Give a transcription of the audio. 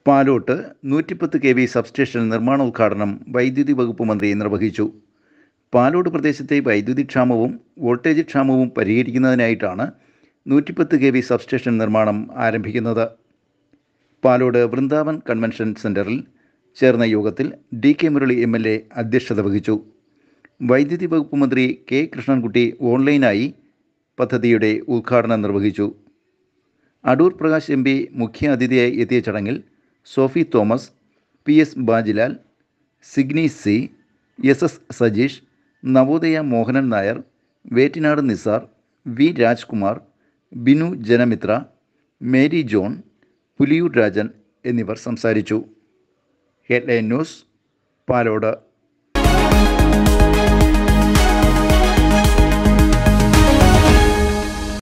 പാലോട്ട് നൂറ്റിപ്പത്ത് K V substation നിർമ്മാണോദ്ഘാടനം വൈദ്യുതി വകുപ്പ് മന്ത്രി നിർവഹിച്ചു പാലോട് പ്രദേശത്തെ വൈദ്യുതി ക്ഷാമവും വോൾട്ടേജ് ക്ഷാമവും പരിഹരിക്കുന്നതിനായിട്ടാണ് നൂറ്റിപ്പത്ത് കെ വി സബ്സ്റ്റേഷൻ നിർമ്മാണം ആരംഭിക്കുന്നത് പാലോട് വൃന്ദാവൻ കൺവെൻഷൻ സെൻറ്ററിൽ ചേർന്ന യോഗത്തിൽ D K Murali M L A അധ്യക്ഷത വഹിച്ചു വൈദ്യുതി വകുപ്പ് മന്ത്രി കെ കൃഷ്ണൻകുട്ടി ഓൺലൈനായി പദ്ധതിയുടെ ഉദ്ഘാടനം നിർവഹിച്ചു അടൂർ പ്രകാശ് എം പി മുഖ്യ അതിഥിയായി എത്തിയ ചടങ്ങിൽ Sophie Thomas P S Bajilal Signi C S S Sajeesh Navodaya Mohanan Nair Vettinad Nisar V Rajkumar Binu Janamithra Mary John Puliyoor Rajan എന്നിവർ സംസാരിച്ചു ഹെഡ്ലൈൻ ന്യൂസ് പാലോട്